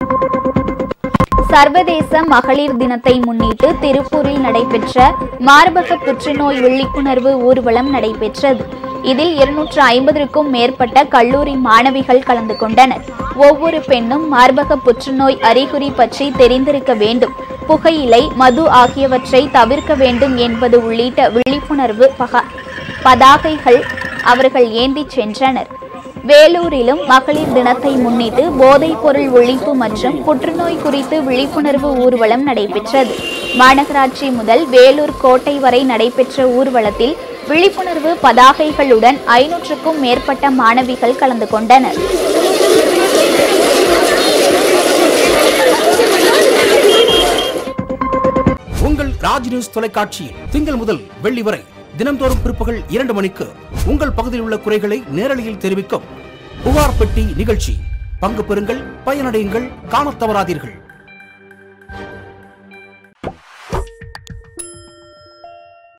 சர்வதேச மகளிர் தினத்தை முன்னிட்டு திருப்பூரில் நடைபெற்ற மார்பக புற்றுநோய் விழிப்புணர்வு ஊர்வலம் நடைபெற்றது இதில் இருநூற்று ஐம்பதற்கும் மேற்பட்ட கல்லூரி மாணவிகள் கலந்து கொண்டனர் ஒவ்வொரு பெண்ணும் மார்பக புற்றுநோய் அறிகுறி பற்றி தெரிந்திருக்க வேண்டும் புகையிலை மது ஆகியவற்றை தவிர்க்க வேண்டும் என்பது உள்ளிட்ட விழிப்புணர்வு பகா- பதாகைகள் அவர்கள் ஏந்திச் சென்றனர் வேலூரிலும் மகளிர் தினத்தை முன்னிட்டு போதைப் பொருள் ஒழிப்பு மற்றும் புற்றுநோய் குறித்து விழிப்புணர்வு ஊர்வலம் நடைபெற்றது மாநகராட்சி முதல் வேலூர் கோட்டை வரை நடைபெற்ற ஊர்வலத்தில் விழிப்புணர்வு பதாகைகளுடன் ஐநூற்றுக்கும் மேற்பட்ட மாணவிகள் கலந்து கொண்டனர் உங்கள் ராஜ் நியூஸ் தொலைக்காட்சியில் திங்கள் முதல் வெள்ளி வரை தினம்தோறும் பிற்பகல் இரண்டு மணிக்கு உங்கள் பகுதியில் உள்ள குறைகளை நேரலையில் தெரிவிக்கும் புகார் பெட்டி நிகழ்ச்சி பங்கு பெறுங்கள் பயனடையுங்கள் காணத் தவறாதீர்கள்